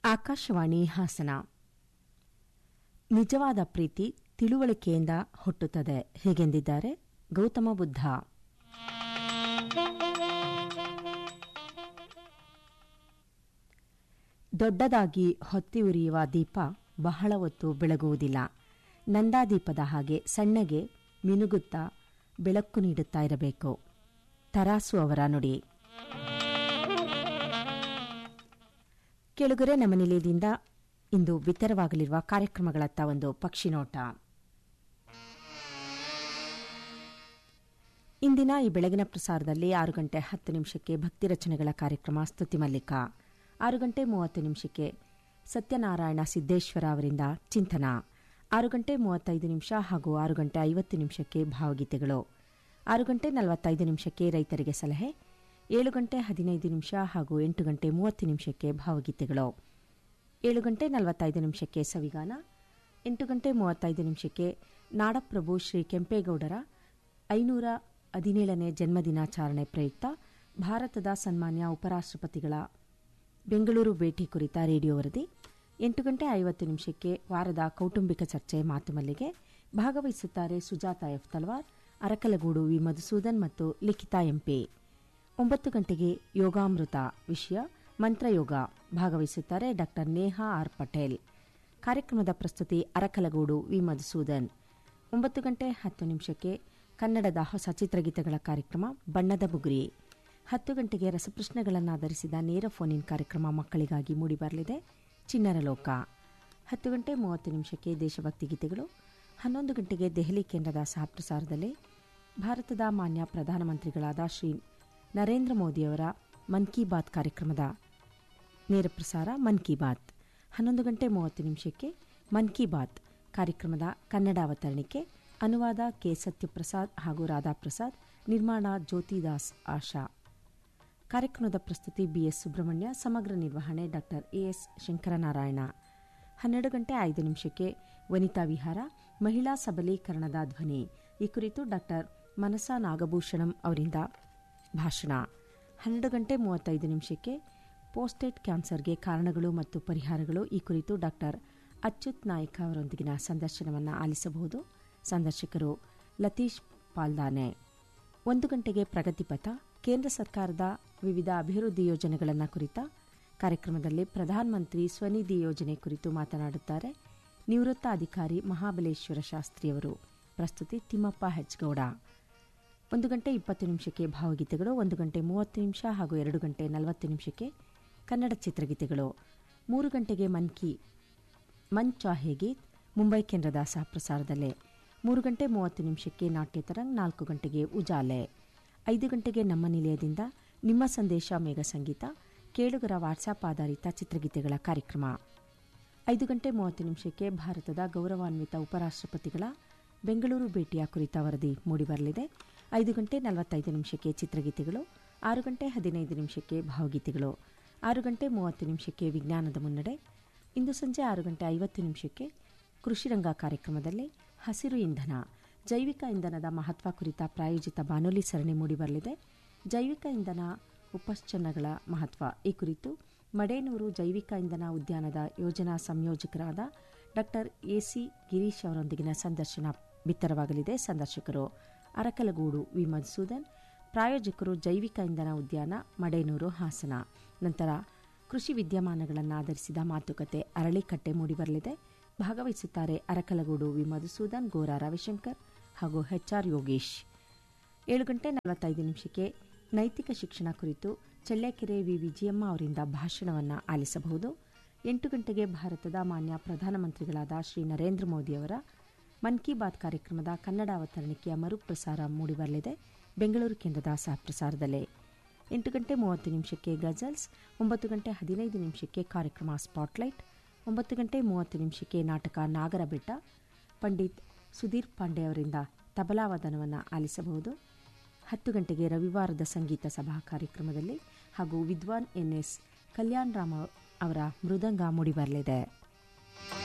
ಆಕಾಶವಾಣಿ ಹಾಸನ ನಿಜವಾದ ಪ್ರೀತಿ ತಿಳುವಳಿಕೆಯಿಂದ ಹುಟ್ಟುತ್ತದೆ ಹೀಗೆಂದಿದ್ದಾರೆ ಗೌತಮ ಬುದ್ಧ ದೊಡ್ಡದಾಗಿ ಹೊತ್ತಿ ಉರಿಯುವ ದೀಪ ಬಹಳ ಹೊತ್ತು ಬೆಳಗುವುದಿಲ್ಲ ನಂದಾದೀಪದ ಹಾಗೆ ಸಣ್ಣಗೆ ಮಿನುಗುತ್ತಾ ಬೆಳಕು ನೀಡುತ್ತಾ ಇರಬೇಕು ತರಾಸು ಅವರ ನುಡಿ ಕೆಳಗರೆ ನಮ್ಮ ನಿಲಯದಿಂದ ಇಂದು ಬಿತ್ತರವಾಗಲಿರುವ ಕಾರ್ಯಕ್ರಮಗಳತ್ತ ಒಂದು ಪಕ್ಷಿನೋಟ ಇಂದಿನ ಈ ಬೆಳಗಿನ ಪ್ರಸಾರದಲ್ಲಿ ಆರು ಗಂಟೆ ಹತ್ತು ನಿಮಿಷಕ್ಕೆ ಭಕ್ತಿ ರಚನೆಗಳ ಕಾರ್ಯಕ್ರಮ ಸ್ತುತಿ ಮಲ್ಲಿಕ ಆರು ಗಂಟೆ ಮೂವತ್ತು ನಿಮಿಷಕ್ಕೆ ಸತ್ಯನಾರಾಯಣ ಸಿದ್ದೇಶ್ವರ ಅವರಿಂದ ಚಿಂತನ ಆರು ಗಂಟೆ ಮೂವತ್ತೈದು ನಿಮಿಷ ಹಾಗೂ ಆರು ಗಂಟೆ ಐವತ್ತು ನಿಮಿಷಕ್ಕೆ ಭಾವಗೀತೆಗಳು ಆರು ಗಂಟೆ ನಲವತ್ತೈದು ನಿಮಿಷಕ್ಕೆ ರೈತರಿಗೆ ಸಲಹೆ ಏಳು ಗಂಟೆ ಹದಿನೈದು ನಿಮಿಷ ಹಾಗೂ ಎಂಟು ಗಂಟೆ ಮೂವತ್ತು ನಿಮಿಷಕ್ಕೆ ಭಾವಗೀತೆಗಳು ಏಳು ಗಂಟೆ ನಲವತ್ತೈದು ನಿಮಿಷಕ್ಕೆ ಸವಿಗಾನ ಎಂಟು ಗಂಟೆ ಮೂವತ್ತೈದು ನಿಮಿಷಕ್ಕೆ ನಾಡಪ್ರಭು ಶ್ರೀ ಕೆಂಪೇಗೌಡರ ಐನೂರ ಹದಿನೇಳನೇ ಜನ್ಮದಿನಾಚರಣೆ ಪ್ರಯುಕ್ತ ಭಾರತದ ಸನ್ಮಾನ್ಯ ಉಪರಾಷ್ಟಪತಿಗಳ ಬೆಂಗಳೂರು ಭೇಟಿ ಕುರಿತ ರೇಡಿಯೋ ವರದಿ ಎಂಟು ಗಂಟೆ ಐವತ್ತು ನಿಮಿಷಕ್ಕೆ ವಾರದ ಕೌಟುಂಬಿಕ ಚರ್ಚೆ ಮಾತು ಮಲ್ಲಿಗೆ ಭಾಗವಹಿಸುತ್ತಾರೆ ಸುಜಾತ ಎಫ್ ತಲ್ವಾರ್ ಅರಕಲಗೂಡು ವಿ ಮಧುಸೂದನ್ ಮತ್ತು ಲಿಖಿತಾ ಎಂಪಿ ಒಂಬತ್ತು ಗಂಟೆಗೆ ಯೋಗಾಮೃತ ವಿಷಯ ಮಂತ್ರಯೋಗ ಭಾಗವಹಿಸುತ್ತಾರೆ ಡಾ ನೇಹಾ ಆರ್ ಪಟೇಲ್ ಕಾರ್ಯಕ್ರಮದ ಪ್ರಸ್ತುತಿ ಅರಕಲಗೂಡು ವಿ ಮಧುಸೂದನ್ ಒಂಬತ್ತು ಗಂಟೆ ಹತ್ತು ನಿಮಿಷಕ್ಕೆ ಕನ್ನಡದ ಹೊಸ ಚಿತ್ರಗೀತೆಗಳ ಕಾರ್ಯಕ್ರಮ ಬಣ್ಣದ ಬುಗುರಿ ಹತ್ತು ಗಂಟೆಗೆ ರಸಪ್ರಶ್ನೆಗಳನ್ನಾಧರಿಸಿದ ನೇರ ಫೋನ್ ಇನ್ ಕಾರ್ಯಕ್ರಮ ಮಕ್ಕಳಿಗಾಗಿ ಮೂಡಿಬರಲಿದೆ ಚಿಣ್ಣರ ಲೋಕ ಹತ್ತು ಗಂಟೆ ಮೂವತ್ತು ನಿಮಿಷಕ್ಕೆ ದೇಶಭಕ್ತಿ ಗೀತೆಗಳು ಹನ್ನೊಂದು ಗಂಟೆಗೆ ದೆಹಲಿ ಕೇಂದ್ರದ ಸಹಪ್ರಸಾರದಲ್ಲಿ ಭಾರತದ ಮಾನ್ಯ ಪ್ರಧಾನಮಂತ್ರಿಗಳಾದ ಶ್ರೀ ನರೇಂದ್ರ ಮೋದಿಯವರ ಮನ್ ಕಿ ಬಾತ್ ಕಾರ್ಯಕ್ರಮದ ನೇರ ಪ್ರಸಾರ ಮನ್ ಕಿ ಬಾತ್ ಹನ್ನೊಂದು ಗಂಟೆ ಮೂವತ್ತು ನಿಮಿಷಕ್ಕೆ ಮನ್ ಕಿ ಬಾತ್ ಕಾರ್ಯಕ್ರಮದ ಕನ್ನಡ ಅವತರಣಿಕೆ ಅನುವಾದ ಕೆ ಸತ್ಯಪ್ರಸಾದ್ ಹಾಗೂ ರಾಧಾಪ್ರಸಾದ್ ನಿರ್ಮಾಣ ಜ್ಯೋತಿದಾಸ್ ಆಶಾ ಕಾರ್ಯಕ್ರಮದ ಪ್ರಸ್ತುತಿ ಬಿಎಸ್ ಸುಬ್ರಹ್ಮಣ್ಯ ಸಮಗ್ರ ನಿರ್ವಹಣೆ ಡಾ ಎಎಸ್ ಶಂಕರನಾರಾಯಣ ಹನ್ನೆರಡು ಗಂಟೆ ಐದು ನಿಮಿಷಕ್ಕೆ ವನಿತಾ ವಿಹಾರ ಮಹಿಳಾ ಸಬಲೀಕರಣದ ಧ್ವನಿ ಈ ಕುರಿತು ಡಾ ಮನಸಾ ನಾಗಭೂಷಣಂ ಅವರಿಂದ ಭಾಷಣ ಹನ್ನೆರಡು ಗಂಟೆ ಮೂವತ್ತೈದು ನಿಮಿಷಕ್ಕೆ ಪೋಸ್ಟೇಟ್ ಕ್ಯಾನ್ಸರ್ಗೆ ಕಾರಣಗಳು ಮತ್ತು ಪರಿಹಾರಗಳು ಈ ಕುರಿತು ಡಾ ಅಚ್ಯುತ್ ನಾಯ್ಕ ಅವರೊಂದಿಗಿನ ಸಂದರ್ಶನವನ್ನು ಆಲಿಸಬಹುದು ಸಂದರ್ಶಕರು ಲತೀಶ್ ಪಾಲ್ದಾನೆ ಒಂದು ಗಂಟೆಗೆ ಪ್ರಗತಿಪಥ ಕೇಂದ್ರ ಸರ್ಕಾರದ ವಿವಿಧ ಅಭಿವೃದ್ಧಿ ಯೋಜನೆಗಳನ್ನು ಕುರಿತ ಕಾರ್ಯಕ್ರಮದಲ್ಲಿ ಪ್ರಧಾನಮಂತ್ರಿ ಸ್ವನಿಧಿ ಯೋಜನೆ ಕುರಿತು ಮಾತನಾಡುತ್ತಾರೆ ನಿವೃತ್ತ ಅಧಿಕಾರಿ ಮಹಾಬಲೇಶ್ವರ ಶಾಸ್ತ್ರಿಯವರು ಪ್ರಸ್ತುತಿ ತಿಮ್ಮಪ್ಪ ಹೆಚ್ಗೌಡ ಒಂದು ಗಂಟೆ ಇಪ್ಪತ್ತು ನಿಮಿಷಕ್ಕೆ ಭಾವಗೀತೆಗಳು ಒಂದು ಗಂಟೆ ಮೂವತ್ತು ನಿಮಿಷ ಹಾಗೂ ಎರಡು ಗಂಟೆ ನಲವತ್ತು ನಿಮಿಷಕ್ಕೆ ಕನ್ನಡ ಚಿತ್ರಗೀತೆಗಳು ಮೂರು ಗಂಟೆಗೆ ಮನ್ ಕಿ ಮನ್ ಚಾಹೆ ಗೀತ್ ಮುಂಬೈ ಕೇಂದ್ರದ ಸಹಪ್ರಸಾರದಲ್ಲೇ ಮೂರು ಗಂಟೆ ಮೂವತ್ತು ನಿಮಿಷಕ್ಕೆ ನಾಟ್ಯ ತರಂಗ್ ನಾಲ್ಕು ಗಂಟೆಗೆ ಉಜಾಲೆ ಐದು ಗಂಟೆಗೆ ನಮ್ಮ ನಿಲಯದಿಂದ ನಿಮ್ಮ ಸಂದೇಶ ಮೇಘ ಸಂಗೀತ ಕೇಳುಗರ ವಾಟ್ಸ್ಆಪ್ ಆಧಾರಿತ ಚಿತ್ರಗೀತೆಗಳ ಕಾರ್ಯಕ್ರಮ ಐದು ಗಂಟೆ ಮೂವತ್ತು ನಿಮಿಷಕ್ಕೆ ಭಾರತದ ಗೌರವಾನ್ವಿತ ಉಪರಾಷ್ಟಪತಿಗಳ ಬೆಂಗಳೂರು ಭೇಟಿಯ ಕುರಿತ ವರದಿ ಮೂಡಿಬರಲಿದೆ ಐದು ಗಂಟೆ ನಲವತ್ತೈದು ನಿಮಿಷಕ್ಕೆ ಚಿತ್ರಗೀತೆಗಳು ಆರು ಗಂಟೆ ಹದಿನೈದು ನಿಮಿಷಕ್ಕೆ ಭಾವಗೀತೆಗಳು ಆರು ಗಂಟೆ ಮೂವತ್ತು ನಿಮಿಷಕ್ಕೆ ವಿಜ್ಞಾನದ ಮುನ್ನಡೆ ಇಂದು ಸಂಜೆ ಆರು ಗಂಟೆ ಐವತ್ತು ನಿಮಿಷಕ್ಕೆ ಕೃಷಿರಂಗ ಕಾರ್ಯಕ್ರಮದಲ್ಲಿ ಹಸಿರು ಇಂಧನ ಜೈವಿಕ ಇಂಧನದ ಮಹತ್ವ ಕುರಿತ ಪ್ರಾಯೋಜಿತ ಬಾನುಲಿ ಸರಣಿ ಮೂಡಿಬರಲಿದೆ ಜೈವಿಕ ಇಂಧನ ಉಪಶ್ಚನ್ನಗಳ ಮಹತ್ವ ಈ ಕುರಿತು ಮಡೇನೂರು ಜೈವಿಕ ಇಂಧನ ಉದ್ಯಾನದ ಯೋಜನಾ ಸಂಯೋಜಕರಾದ ಡಾ ಎಸಿ ಗಿರೀಶ್ ಅವರೊಂದಿಗಿನ ಸಂದರ್ಶನ ಬಿತ್ತರವಾಗಲಿದೆ ಸಂದರ್ಶಕರು ಅರಕಲಗೂಡು ವಿ ಮಧುಸೂದನ್ ಪ್ರಾಯೋಜಕರು ಜೈವಿಕ ಇಂಧನ ಉದ್ಯಾನ ಮಡೇನೂರು ಹಾಸನ ನಂತರ ಕೃಷಿ ವಿದ್ಯಮಾನಗಳನ್ನು ಆಧರಿಸಿದ ಮಾತುಕತೆ ಅರಳಿಕಟ್ಟೆ ಮೂಡಿಬರಲಿದೆ ಭಾಗವಹಿಸುತ್ತಾರೆ ಅರಕಲಗೂಡು ವಿ ಮಧುಸೂದನ್ ಗೋರಾ ರವಿಶಂಕರ್ ಹಾಗೂ ಎಚ್ಆರ್ ಯೋಗೇಶ್ ಏಳು ಗಂಟೆ ನಲವತ್ತೈದು ನಿಮಿಷಕ್ಕೆ ನೈತಿಕ ಶಿಕ್ಷಣ ಕುರಿತು ಚೆಳ್ಳೆಕೆರೆ ವಿ ವಿಜಯಮ್ಮ ಅವರಿಂದ ಭಾಷಣವನ್ನು ಆಲಿಸಬಹುದು ಎಂಟು ಗಂಟೆಗೆ ಭಾರತದ ಮಾನ್ಯ ಪ್ರಧಾನಮಂತ್ರಿಗಳಾದ ಶ್ರೀ ನರೇಂದ್ರ ಮೋದಿಯವರ ಮನ್ ಕಿ ಬಾತ್ ಕಾರ್ಯಕ್ರಮದ ಕನ್ನಡ ಅವತರಣಿಕೆಯ ಮರುಪ್ರಸಾರ ಮೂಡಿಬರಲಿದೆ ಬೆಂಗಳೂರು ಕೇಂದ್ರದ ಸಹಪ್ರಸಾರದಲ್ಲೇ ಎಂಟು ಗಂಟೆ ಮೂವತ್ತು ನಿಮಿಷಕ್ಕೆ ಗಜಲ್ಸ್ ಒಂಬತ್ತು ಗಂಟೆ ಹದಿನೈದು ನಿಮಿಷಕ್ಕೆ ಕಾರ್ಯಕ್ರಮ ಸ್ಪಾಟ್ಲೈಟ್ ಒಂಬತ್ತು ಗಂಟೆ ಮೂವತ್ತು ನಿಮಿಷಕ್ಕೆ ನಾಟಕ ನಾಗರಬೆಟ್ಟ ಪಂಡಿತ್ ಸುಧೀರ್ ಪಾಂಡೆ ಅವರಿಂದ ತಬಲಾವದನವನ್ನು ಆಲಿಸಬಹುದು ಹತ್ತು ಗಂಟೆಗೆ ರವಿವಾರದ ಸಂಗೀತ ಸಭಾ ಕಾರ್ಯಕ್ರಮದಲ್ಲಿ ಹಾಗೂ ವಿದ್ವಾನ್ ಎನ್ಎಸ್ ಕಲ್ಯಾಣ್ ರಾಮ್ ಅವರ ಮೃದಂಗ ಮೂಡಿಬರಲಿದೆ